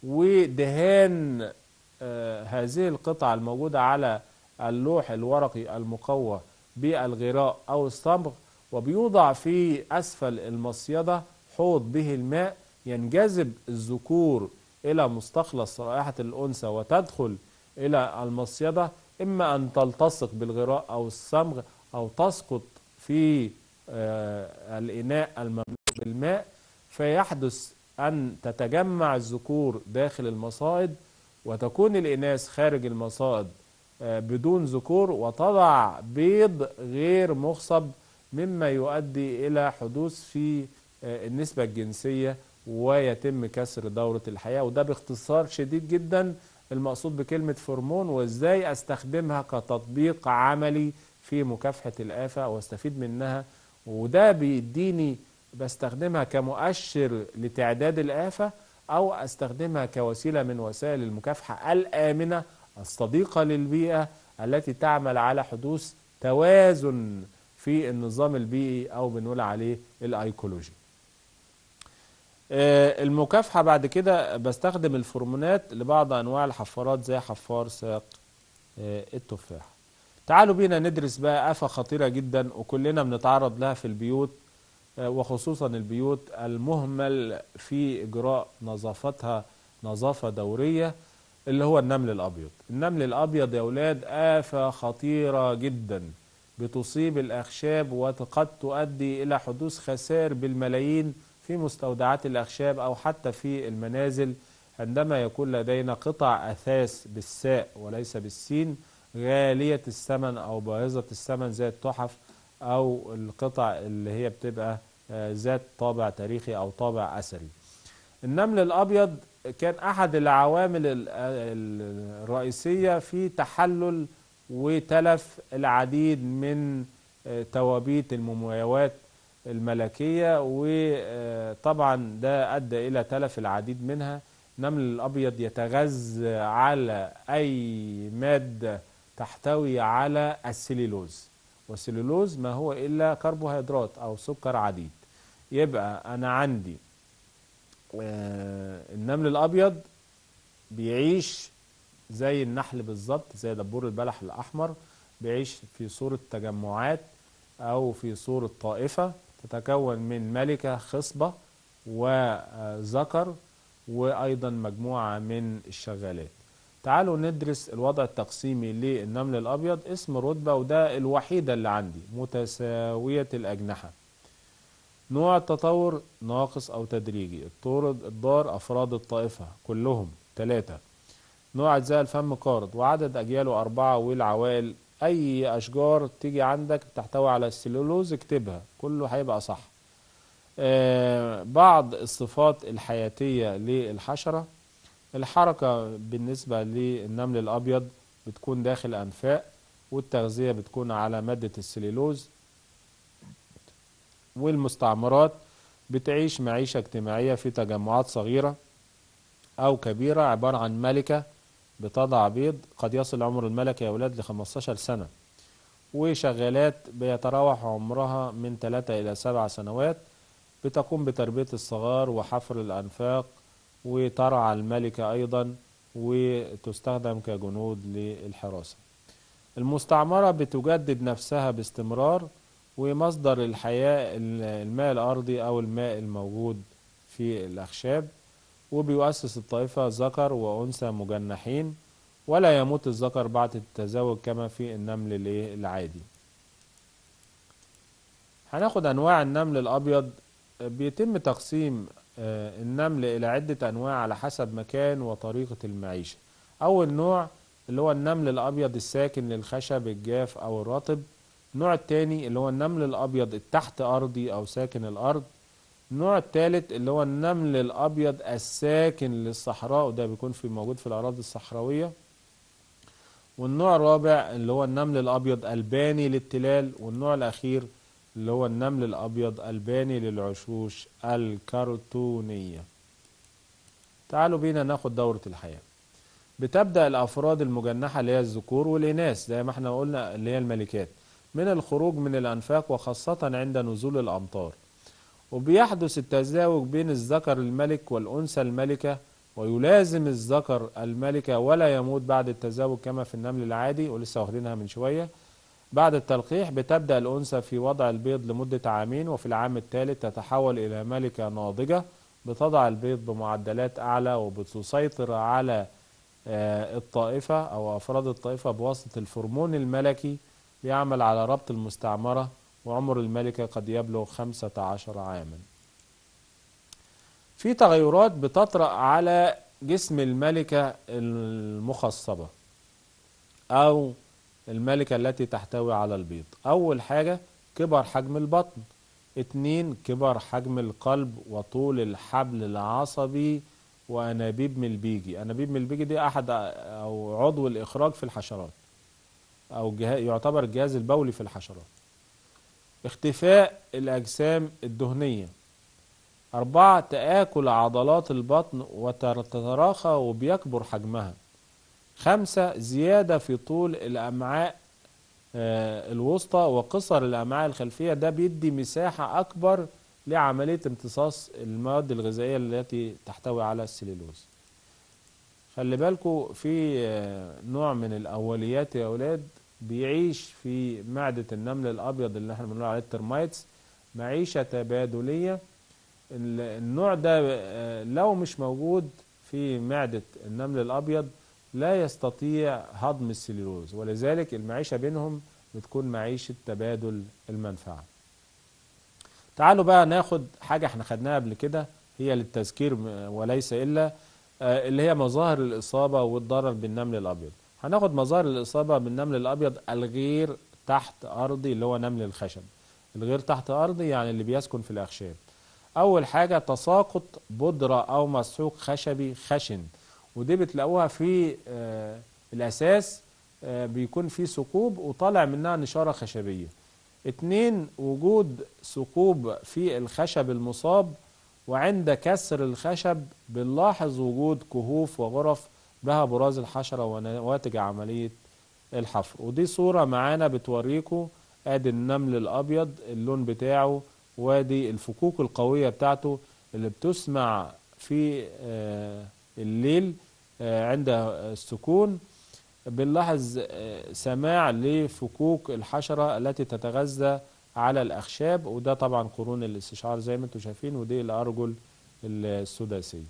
ودهان آه، هذه القطعة الموجودة على اللوح الورقي المقوى بالغراء أو الصبغ وبيوضع في أسفل المصيدة حوض به الماء ينجذب الذكور إلى مستخلص رائحة الأنثى وتدخل إلى المصيدة إما أن تلتصق بالغراء أو الصمغ أو تسقط في آه، الإناء المملوء بالماء فيحدث أن تتجمع الذكور داخل المصائد وتكون الإناث خارج المصائد آه، بدون ذكور وتضع بيض غير مخصب مما يؤدي إلى حدوث في آه، النسبة الجنسية ويتم كسر دورة الحياة وده باختصار شديد جدا المقصود بكلمة فورمون وازاي استخدمها كتطبيق عملي في مكافحة الآفة واستفيد منها وده بيديني بستخدمها كمؤشر لتعداد الآفة أو أستخدمها كوسيلة من وسائل المكافحة الآمنة الصديقة للبيئة التي تعمل على حدوث توازن في النظام البيئي أو بنقول عليه الأيكولوجي آه، المكافحة بعد كده بستخدم الفورمونات لبعض أنواع الحفارات زي حفار ساق آه، التفاح تعالوا بينا ندرس بقى آفة خطيرة جدا وكلنا بنتعرض لها في البيوت آه، وخصوصا البيوت المهمل في إجراء نظافتها نظافة دورية اللي هو النمل الأبيض النمل الأبيض يا أولاد آفة خطيرة جدا بتصيب الأخشاب وقد تؤدي إلى حدوث خسائر بالملايين في مستودعات الأخشاب أو حتى في المنازل عندما يكون لدينا قطع أثاث بالساء وليس بالسين غالية الثمن أو باهظة الثمن زي التحف أو القطع اللي هي بتبقى آه، ذات طابع تاريخي أو طابع أثري النمل الأبيض كان أحد العوامل ال- ال- الرئيسية في تحلل وتلف العديد من آه، توابيت المومياوات الملكية وطبعا ده أدى إلى تلف العديد منها النمل الأبيض يتغذى على أي مادة تحتوي على السليلوز والسليلوز ما هو إلا كربوهيدرات أو سكر عديد يبقى أنا عندي آه، النمل الأبيض بيعيش زي النحل بالظبط زي دبور البلح الأحمر بيعيش في صورة تجمعات أو في صورة طائفة تتكون من ملكة خصبة وذكر وأيضا مجموعة من الشغالات تعالوا ندرس الوضع التقسيمي للنمل الأبيض اسم رتبة وده الوحيدة اللي عندي متساوية الأجنحة نوع التطور ناقص أو تدريجي الطورد الدار أفراد الطائفة كلهم ثلاثة نوع أجزاء الفم قارض وعدد أجياله أربعة والعوائل أي أشجار تيجي عندك تحتوي على السلولوز اكتبها كله هيبقى صح آه بعض الصفات الحياتية للحشرة الحركة بالنسبة للنمل الأبيض بتكون داخل أنفاق والتغذية بتكون على مادة السليلوز والمستعمرات بتعيش معيشة اجتماعية في تجمعات صغيرة أو كبيرة عبارة عن ملكة بتضع بيض قد يصل عمر الملكة يا أولاد ل 15 سنة وشغالات بيتراوح عمرها من 3 إلى 7 سنوات بتقوم بتربية الصغار وحفر الأنفاق وترعى الملكة أيضا وتستخدم كجنود للحراسة المستعمرة بتجدد نفسها باستمرار ومصدر الحياة الماء الأرضي أو الماء الموجود في الأخشاب وبيؤسس الطائفة ذكر وأنثى مجنحين ولا يموت الذكر بعد التزاوج كما في النمل العادي هناخد أنواع النمل الأبيض بيتم تقسيم النمل إلى عدة أنواع على حسب مكان وطريقة المعيشة أول نوع اللي هو النمل الأبيض الساكن للخشب الجاف أو الرطب النوع الثاني اللي هو النمل الأبيض التحت أرضي أو ساكن الأرض النوع الثالث اللي هو النمل الأبيض الساكن للصحراء وده بيكون في موجود في الأراضي الصحراوية والنوع الرابع اللي هو النمل الأبيض الباني للتلال والنوع الأخير اللي هو النمل الأبيض الباني للعشوش الكرتونية تعالوا بينا ناخد دورة الحياة بتبدأ الأفراد المجنحة اللي هي الذكور والإناث زي ما احنا قلنا اللي هي الملكات من الخروج من الأنفاق وخاصة عند نزول الأمطار وبيحدث التزاوج بين الذكر الملك والأنثى الملكة ويلازم الذكر الملكة ولا يموت بعد التزاوج كما في النمل العادي ولسه واخدينها من شوية بعد التلقيح بتبدأ الأنثى في وضع البيض لمدة عامين وفي العام الثالث تتحول إلى ملكة ناضجة بتضع البيض بمعدلات أعلى وبتسيطر على الطائفة أو أفراد الطائفة بواسطة الفرمون الملكي بيعمل على ربط المستعمرة وعمر الملكة قد يبلغ 15 عاما في تغيرات بتطرأ على جسم الملكة المخصبة أو الملكة التي تحتوي على البيض أول حاجة كبر حجم البطن اتنين كبر حجم القلب وطول الحبل العصبي وأنابيب ملبيجي أنابيب ملبيجي دي أحد أو عضو الإخراج في الحشرات أو يعتبر الجهاز البولي في الحشرات اختفاء الأجسام الدهنية أربعة تآكل عضلات البطن وتتراخى وبيكبر حجمها خمسة زيادة في طول الأمعاء الوسطى وقصر الأمعاء الخلفية ده بيدي مساحة أكبر لعملية امتصاص المواد الغذائية التي تحتوي على السليلوز خلي بالكم في نوع من الأوليات يا أولاد بيعيش في معدة النمل الأبيض اللي احنا بنقول عليه الترمايتس معيشة تبادلية النوع ده لو مش موجود في معدة النمل الأبيض لا يستطيع هضم السليلوز ولذلك المعيشة بينهم بتكون معيشة تبادل المنفعة تعالوا بقى ناخد حاجة احنا خدناها قبل كده هي للتذكير وليس إلا اللي هي مظاهر الإصابة والضرر بالنمل الأبيض هناخد مظاهر الإصابة بالنمل الأبيض الغير تحت أرضي اللي هو نمل الخشب الغير تحت أرضي يعني اللي بيسكن في الأخشاب أول حاجة تساقط بودرة أو مسحوق خشبي خشن ودي بتلاقوها في آه الأساس آه، بيكون في ثقوب وطالع منها نشارة خشبية اتنين وجود ثقوب في الخشب المصاب وعند كسر الخشب بنلاحظ وجود كهوف وغرف بها براز الحشرة ونواتج عملية الحفر ودي صورة معانا بتوريكم ادي النمل الابيض اللون بتاعه وادي الفكوك القوية بتاعته اللي بتسمع في آه، الليل آه، عند السكون بنلاحظ آه، سماع لفكوك الحشرة التي تتغذى على الأخشاب وده طبعا قرون الاستشعار زي ما انتم شايفين ودي الأرجل السداسية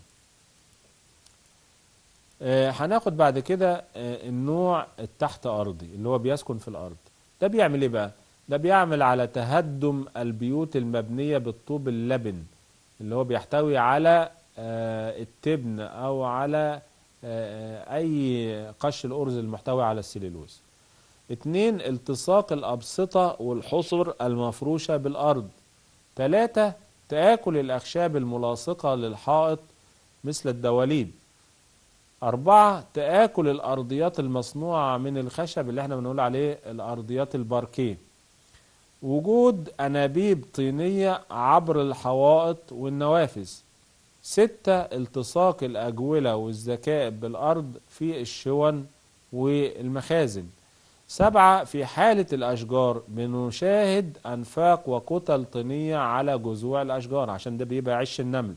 آه، هناخد بعد كده آه، النوع التحت أرضي اللي هو بيسكن في الأرض ده بيعمل ايه بقى؟ ده بيعمل على تهدم البيوت المبنية بالطوب اللبن اللي هو بيحتوي على آه، التبن أو على آه، أي قش الأرز المحتوي على السليلوز اتنين التصاق الأبسطة والحصر المفروشة بالأرض تلاتة تآكل الأخشاب الملاصقة للحائط مثل الدواليب أربعة تآكل الأرضيات المصنوعة من الخشب اللي احنا بنقول عليه الأرضيات الباركيه وجود أنابيب طينية عبر الحوائط والنوافذ ستة التصاق الأجولة والذكائب بالأرض في الشون والمخازن سبعة في حالة الأشجار بنشاهد أنفاق وكتل طينية على جذوع الأشجار عشان ده بيبقى عش النمل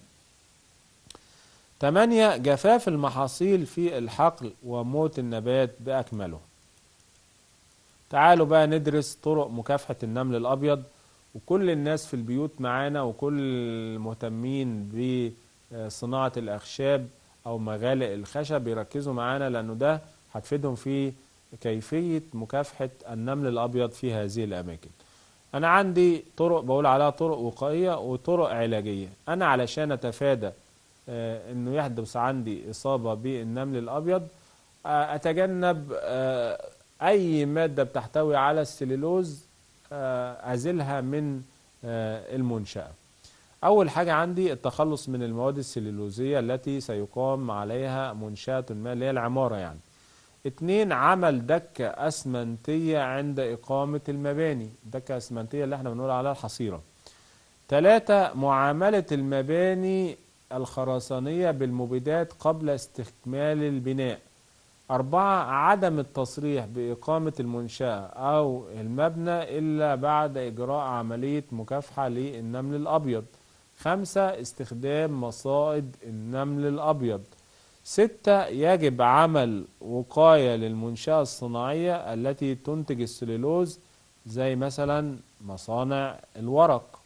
تمانية جفاف المحاصيل في الحقل وموت النبات بأكمله تعالوا بقى ندرس طرق مكافحة النمل الأبيض وكل الناس في البيوت معانا وكل المهتمين بصناعة الأخشاب أو مغالق الخشب يركزوا معانا لأنه ده هتفيدهم في كيفية مكافحة النمل الأبيض في هذه الأماكن أنا عندي طرق بقول عليها طرق وقائية وطرق علاجية أنا علشان أتفادى آه، انه يحدث عندي اصابه بالنمل الابيض آه، اتجنب آه، اي ماده بتحتوي على السليلوز آه، ازيلها من آه، المنشاه اول حاجه عندي التخلص من المواد السليلوزيه التي سيقام عليها منشاه ما اللي هي العماره يعني اتنين عمل دكه اسمنتيه عند اقامه المباني دكه اسمنتيه اللي احنا بنقول عليها الحصيره ثلاثة معاملة المباني الخرسانية بالمبيدات قبل استكمال البناء أربعة عدم التصريح بإقامة المنشأة أو المبنى إلا بعد إجراء عملية مكافحة للنمل الأبيض خمسة استخدام مصائد النمل الأبيض ستة يجب عمل وقاية للمنشأة الصناعية التي تنتج السليلوز زي مثلا مصانع الورق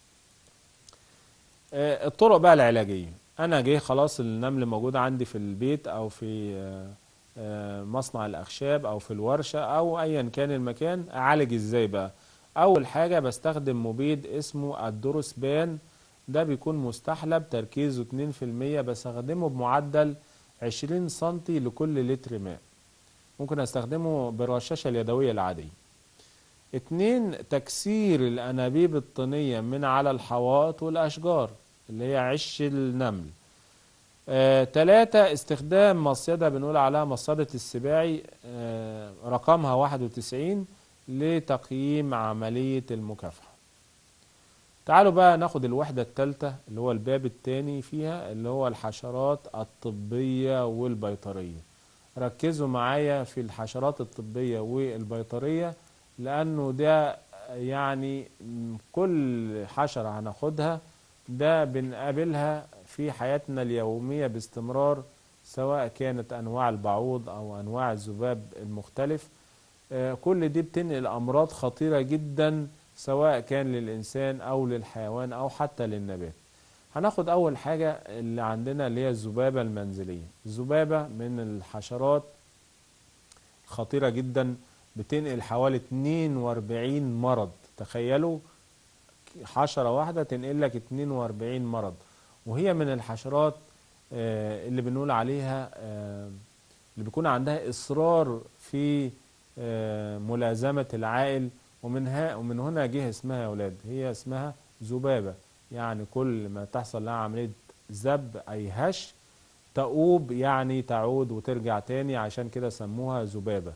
آه، الطرق بقى العلاجية أنا جه خلاص النمل موجود عندي في البيت أو في آه، آه، مصنع الأخشاب أو في الورشة أو أيا كان المكان أعالج إزاي بقى أول حاجة بستخدم مبيد اسمه الدروسبان ده بيكون مستحلب تركيزه 2% بستخدمه بمعدل 20 سنتي لكل لتر ماء ممكن استخدمه بالرشاشة اليدوية العادية اتنين تكسير الأنابيب الطينية من على الحوائط والأشجار اللي هي عش النمل آه، تلاتة استخدام مصيدة بنقول عليها مصيدة السباعي آه، رقمها 91 لتقييم عملية المكافحة تعالوا بقى ناخد الوحدة التالتة اللي هو الباب التاني فيها اللي هو الحشرات الطبية والبيطرية ركزوا معايا في الحشرات الطبية والبيطرية لأنه ده يعني م- كل حشرة هناخدها ده بنقابلها في حياتنا اليومية باستمرار سواء كانت أنواع البعوض أو أنواع الذباب المختلف آه، كل دي بتنقل أمراض خطيرة جدا سواء كان للإنسان أو للحيوان أو حتى للنبات هناخد أول حاجة اللي عندنا اللي هي الذبابة المنزلية الذبابة من الحشرات خطيرة جدا بتنقل حوالي 42 مرض تخيلوا حشرة واحدة تنقل لك 42 مرض وهي من الحشرات آه، اللي بنقول عليها آه، اللي بيكون عندها إصرار في آه، ملازمة العائل ومن ها ومن هنا جه اسمها يا أولاد هي اسمها ذبابة يعني كل ما تحصل لها عملية ذب أي هش تؤوب يعني تعود وترجع تاني عشان كده سموها ذبابة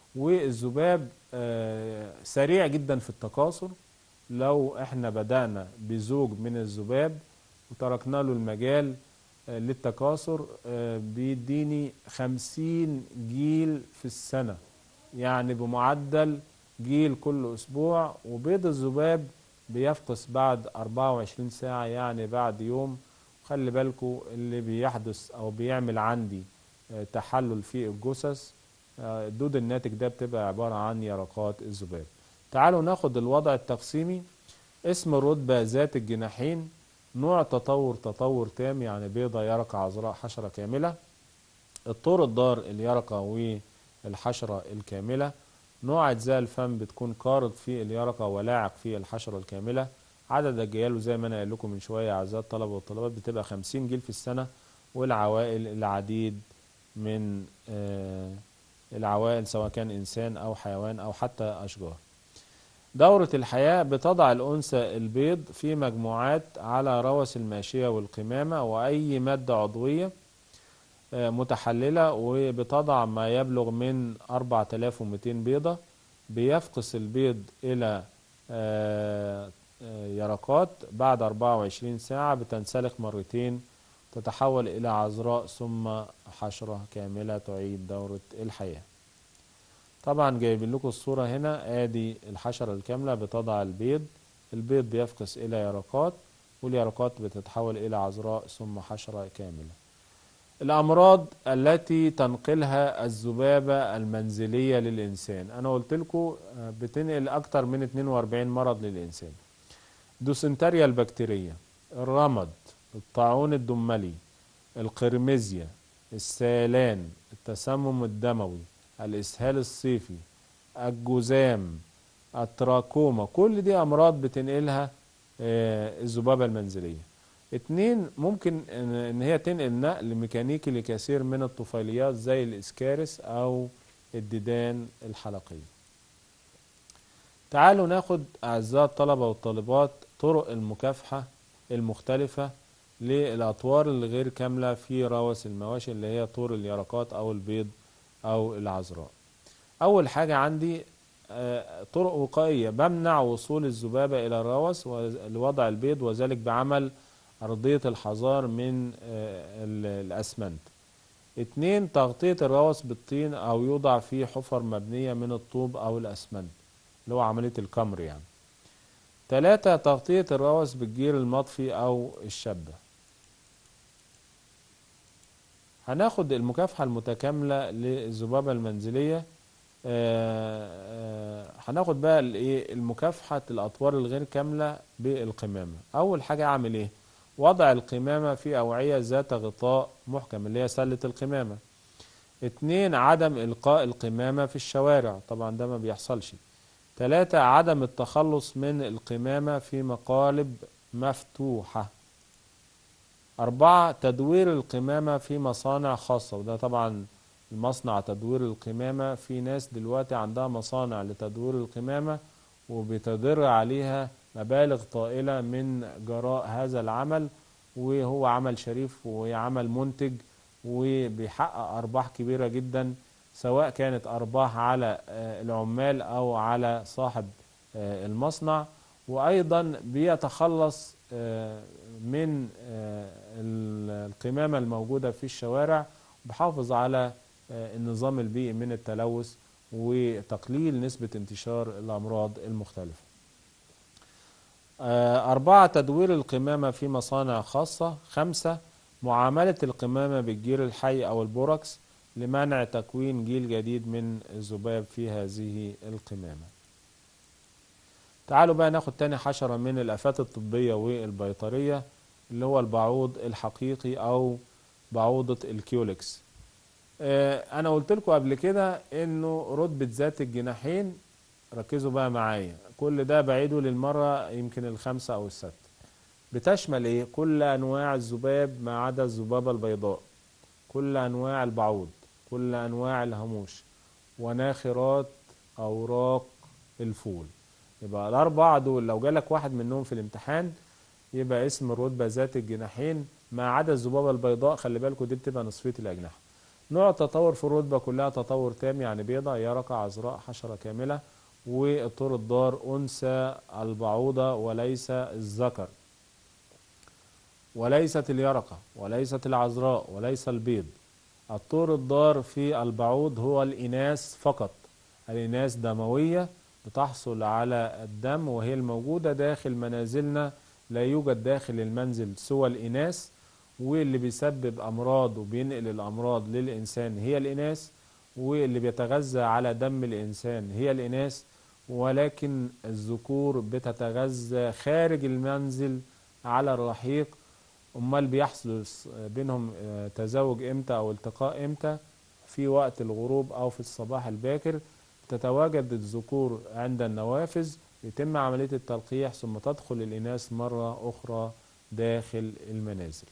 والذباب آه، سريع جدا في التكاثر لو احنا بدأنا بزوج من الذباب وتركنا له المجال آه، للتكاثر آه، بيديني خمسين جيل في السنة يعني بمعدل جيل كل أسبوع وبيض الذباب بيفقس بعد 24 ساعة يعني بعد يوم خلي بالكو اللي بيحدث أو بيعمل عندي آه، تحلل في الجثث آه، الدود الناتج ده بتبقى عبارة عن يرقات الذباب تعالوا ناخد الوضع التقسيمي اسم الرتبة ذات الجناحين نوع تطور تطور تام يعني بيضة يرقة عذراء حشرة كاملة الطور الدار اليرقة والحشرة الكاملة نوع أجزاء الفم بتكون قارض في اليرقة ولاعق في الحشرة الكاملة عدد الجيال زي ما أنا قايل لكم من شوية أعزائي الطلبة والطالبات بتبقى 50 جيل في السنة والعوائل العديد من آه، العوائل سواء كان إنسان أو حيوان أو حتى أشجار دورة الحياة بتضع الأنثى البيض في مجموعات على روس الماشية والقمامة وأي مادة عضوية آه، متحللة وبتضع ما يبلغ من 4200 بيضة بيفقس البيض إلى آه، آه، يرقات بعد 24 ساعة بتنسلخ مرتين تتحول إلى عذراء ثم حشرة كاملة تعيد دورة الحياة طبعا جايبين لكم الصورة هنا ادي الحشرة الكاملة بتضع البيض البيض بيفقس الى يرقات واليرقات بتتحول الى عذراء ثم حشرة كاملة الامراض التي تنقلها الذبابة المنزلية للانسان انا قلت لكم بتنقل اكتر من 42 مرض للانسان دوسنتريا البكتيرية الرمد الطاعون الدملي القرمزيا السيلان التسمم الدموي الإسهال الصيفي الجذام التراكوما كل دي أمراض بتنقلها آه، الذبابة المنزلية اتنين ممكن ان إن هي تنقل نقل ميكانيكي لكثير من الطفيليات زي الاسكارس او الديدان الحلقية تعالوا ناخد اعزائي الطلبة والطالبات طرق المكافحة المختلفة للاطوار الغير كاملة في روس المواشي اللي هي طور اليرقات او البيض او العذراء اول حاجة عندي آه، طرق وقائية بمنع وصول الذبابة الى الروس لوضع البيض وذلك بعمل ارضية الحظار من آه، ال- الاسمنت اتنين تغطية الروس بالطين او يوضع فيه حفر مبنية من الطوب او الاسمنت اللي هو عملية الكمر يعني تلاتة تغطية الروس بالجير المطفي او الشبة هناخد المكافحة المتكاملة للذبابة المنزلية آه، آه، هناخد بقى الايه المكافحة الأطوار الغير كاملة بالقمامة أول حاجة أعمل إيه وضع القمامة في أوعية ذات غطاء محكم اللي هي سلة القمامة اتنين عدم إلقاء القمامة في الشوارع طبعا ده ما بيحصلش تلاتة عدم التخلص من القمامة في مقالب مفتوحة أربعة تدوير القمامة في مصانع خاصة وده طبعا المصنع تدوير القمامة في ناس دلوقتي عندها مصانع لتدوير القمامة وبتدر عليها مبالغ طائلة من جراء هذا العمل وهو عمل شريف وعمل منتج وبيحقق أرباح كبيرة جدا سواء كانت أرباح على آه، العمال أو على صاحب آه، المصنع وأيضا بيتخلص آه، من آه، ال- القمامة الموجودة في الشوارع بحافظ على آه، النظام البيئي من التلوث وتقليل نسبة انتشار الأمراض المختلفة آه، أربعة تدوير القمامة في مصانع خاصة خمسة معاملة القمامة بالجير الحي أو البوركس لمنع تكوين جيل جديد من الذباب في هذه القمامة تعالوا بقى ناخد تاني حشرة من الآفات الطبية والبيطرية اللي هو البعوض الحقيقي أو بعوضة الكيولكس آه، أنا قلت لكم قبل كده إنه رتبة ذات الجناحين ركزوا بقى معايا كل ده بعيده للمرة يمكن الخامسة أو السادسة بتشمل إيه؟ كل أنواع الذباب ما عدا الذبابة البيضاء كل أنواع البعوض كل أنواع الهاموش وناخرات أوراق الفول يبقى الأربعة دول لو جالك واحد منهم في الامتحان يبقى اسم الرتبة ذات الجناحين ما عدا الذبابة البيضاء خلي بالكوا دي بتبقى نصفية الأجنحة نوع التطور في الرتبة كلها تطور تام يعني بيضة يرقة عذراء حشرة كاملة والطور الضار أنثى البعوضة وليس الذكر وليست اليرقة وليست العذراء وليس البيض الطور الضار في البعوض هو الإناث فقط الإناث دموية بتحصل على الدم وهي الموجودة داخل منازلنا لا يوجد داخل المنزل سوى الإناث واللي بيسبب أمراض وبينقل الأمراض للإنسان هي الإناث واللي بيتغذى على دم الإنسان هي الإناث ولكن الذكور بتتغذى خارج المنزل على الرحيق امال بيحصل بينهم تزاوج امتى او التقاء امتى في وقت الغروب او في الصباح الباكر تتواجد الذكور عند النوافذ يتم عملية التلقيح ثم تدخل الإناث مرة أخرى داخل المنازل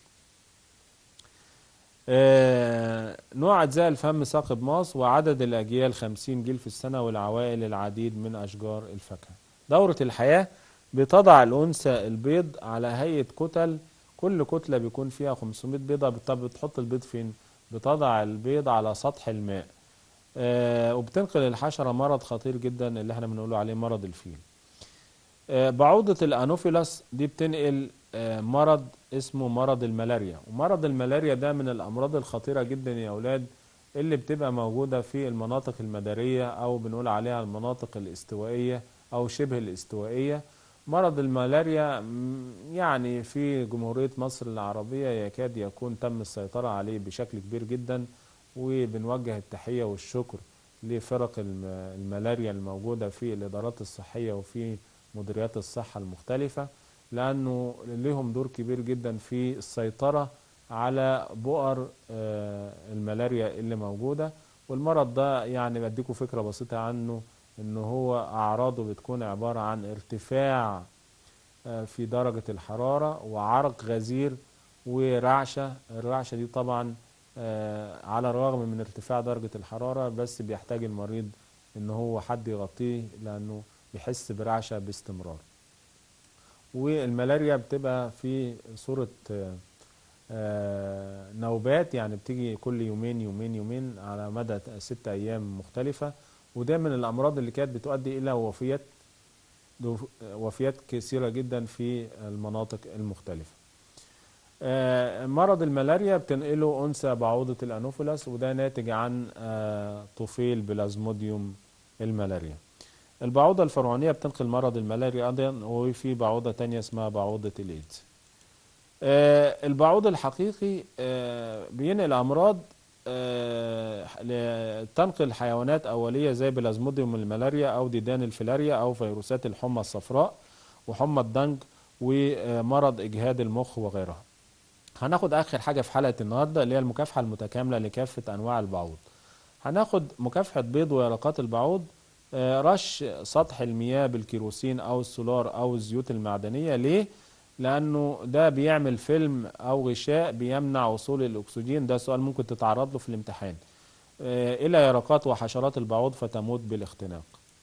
آه نوع أجزاء الفم ثاقب ماس وعدد الأجيال 50 جيل في السنة والعوائل العديد من أشجار الفاكهة دورة الحياة بتضع الأنثى البيض على هيئة كتل كل كتلة بيكون فيها 500 بيضة طب بتحط البيض فين؟ بتضع البيض على سطح الماء آه وبتنقل الحشرة مرض خطير جدا اللي احنا بنقوله عليه مرض الفيل آه بعوضة الأنوفيلاس دي بتنقل آه مرض اسمه مرض الملاريا ومرض الملاريا ده من الأمراض الخطيرة جدا يا أولاد اللي بتبقى موجودة في المناطق المدارية أو بنقول عليها المناطق الاستوائية أو شبه الاستوائية مرض الملاريا يعني في جمهورية مصر العربية يكاد يكون تم السيطرة عليه بشكل كبير جدا وبنوجه التحية والشكر لفرق الملاريا الموجودة في الإدارات الصحية وفي مديريات الصحة المختلفة لأنه لهم دور كبير جدا في السيطرة على بؤر الملاريا اللي موجودة والمرض ده يعني بديكم فكرة بسيطة عنه ان هو اعراضه بتكون عبارة عن ارتفاع في درجة الحرارة وعرق غزير ورعشة الرعشة دي طبعا على الرغم من ارتفاع درجة الحرارة بس بيحتاج المريض ان هو حد يغطيه لانه بيحس برعشة باستمرار والملاريا بتبقى في صورة نوبات يعني بتيجي كل يومين يومين يومين على مدى ست ايام مختلفة وده من الامراض اللي كانت بتؤدي الى وفيات وفيات كثيره جدا في المناطق المختلفه. مرض الملاريا بتنقله انثى بعوضه الانوفيلاس وده ناتج عن طفيل بلازموديوم الملاريا. البعوضه الفرعونيه بتنقل مرض الملاريا ايضا وفي بعوضه تانية اسمها بعوضه الايدز. البعوض الحقيقي بينقل امراض تنقل حيوانات أولية زي بلازموديوم الملاريا أو ديدان الفيلاريا أو فيروسات الحمى الصفراء وحمى الدنج ومرض إجهاد المخ وغيرها هناخد آخر حاجة في حلقة النهاردة اللي هي المكافحة المتكاملة لكافة أنواع البعوض هناخد مكافحة بيض ويرقات البعوض رش سطح المياه بالكيروسين أو السولار أو الزيوت المعدنية ليه؟ لانه ده بيعمل فيلم او غشاء بيمنع وصول الاكسجين ده سؤال ممكن تتعرض له في الامتحان آه الى يرقات وحشرات البعوض فتموت بالاختناق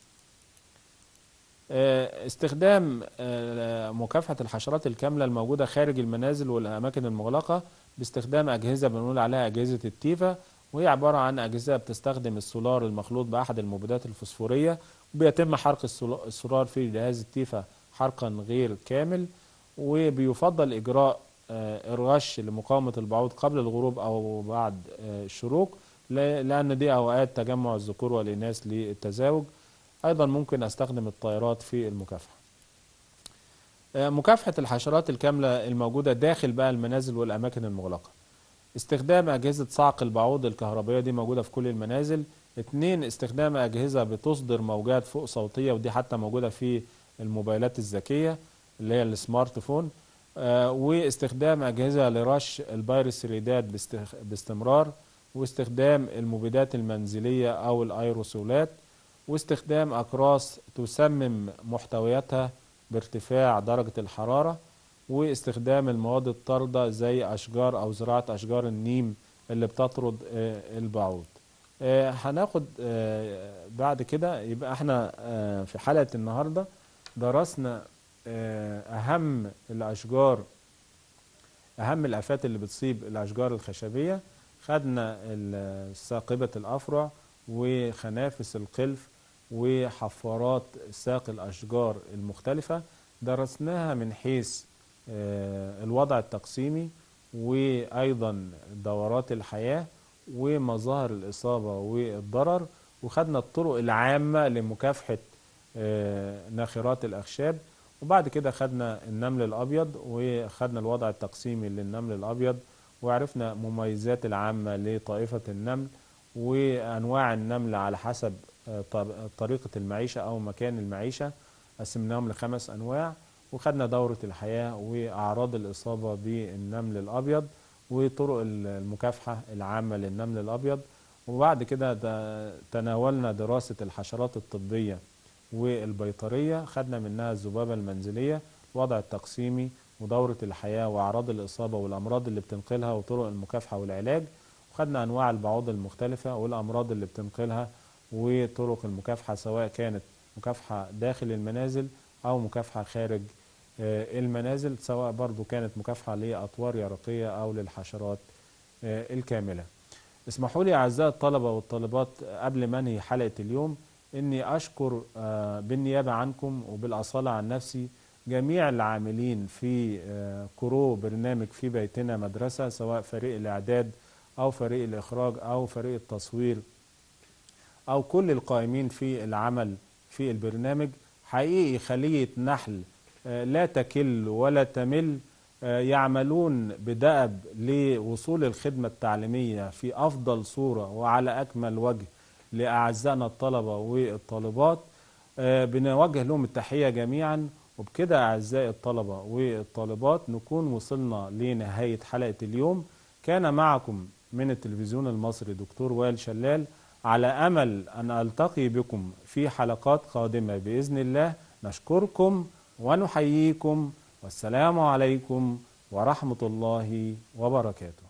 آه استخدام آه مكافحة الحشرات الكاملة الموجودة خارج المنازل والأماكن المغلقة باستخدام أجهزة بنقول عليها أجهزة التيفا وهي عبارة عن أجهزة بتستخدم السولار المخلوط بأحد المبيدات الفوسفورية وبيتم حرق السولار في جهاز التيفا حرقا غير كامل وبيفضل إجراء الرش لمقاومة البعوض قبل الغروب أو بعد الشروق لأن دي أوقات تجمع الذكور والإناث للتزاوج أيضا ممكن أستخدم الطائرات في المكافحة مكافحة الحشرات الكاملة الموجودة داخل بقى المنازل والأماكن المغلقة استخدام أجهزة صعق البعوض الكهربائية دي موجودة في كل المنازل اتنين استخدام أجهزة بتصدر موجات فوق صوتية ودي حتى موجودة في الموبايلات الذكية اللي هي السمارت فون آه واستخدام أجهزة لرش البيروسيريدات باستخ... باستمرار واستخدام المبيدات المنزلية أو الأيروسولات واستخدام أقراص تسمم محتوياتها بارتفاع درجة الحرارة واستخدام المواد الطاردة زي أشجار أو زراعة أشجار النيم اللي بتطرد آه البعوض آه هناخد بعد كده يبقى احنا في حلقة النهاردة درسنا أهم الأشجار أهم الآفات اللي بتصيب الأشجار الخشبية خدنا ال- ساقبة الأفرع وخنافس القلف وحفارات ساق الأشجار المختلفة درسناها من حيث آه، الوضع التقسيمي وأيضا دورات الحياة ومظاهر الإصابة والضرر وخدنا الطرق العامة لمكافحة آه، ناخرات الأخشاب وبعد كده خدنا النمل الأبيض وخدنا الوضع التقسيمي للنمل الأبيض وعرفنا مميزات العامة لطائفة النمل وأنواع النمل على حسب آه، طر- طريقة المعيشة أو مكان المعيشة قسمناهم لخمس أنواع وخدنا دورة الحياة وأعراض الإصابة بالنمل الأبيض وطرق المكافحة العامة للنمل الأبيض وبعد كده دا- تناولنا دراسة الحشرات الطبية والبيطرية خدنا منها الذبابة المنزلية الوضع التقسيمي ودورة الحياة وأعراض الإصابة والأمراض اللي بتنقلها وطرق المكافحة والعلاج وخدنا أنواع البعوض المختلفة والأمراض اللي بتنقلها وطرق المكافحة سواء كانت مكافحة داخل المنازل أو مكافحة خارج آه، المنازل سواء برضو كانت مكافحة لأطوار يرقية أو للحشرات آه، الكاملة اسمحوا لي أعزائي الطلبة والطالبات قبل ما أنهي حلقة اليوم إني أشكر آه، بالنيابة عنكم وبالأصالة عن نفسي جميع العاملين في آه، كرو برنامج في بيتنا مدرسة سواء فريق الإعداد أو فريق الإخراج أو فريق التصوير أو كل القائمين في العمل في البرنامج حقيقي خلية نحل آه، لا تكل ولا تمل آه، يعملون بدأب لوصول الخدمة التعليمية في أفضل صورة وعلى أكمل وجه لأعزائنا الطلبة والطالبات آه، بنوجه لهم التحية جميعا وبكده أعزائي الطلبة والطالبات نكون وصلنا لنهاية حلقة اليوم كان معكم من التلفزيون المصري دكتور وائل شلال على أمل أن ألتقي بكم في حلقات قادمة بإذن الله نشكركم ونحييكم والسلام عليكم ورحمة الله وبركاته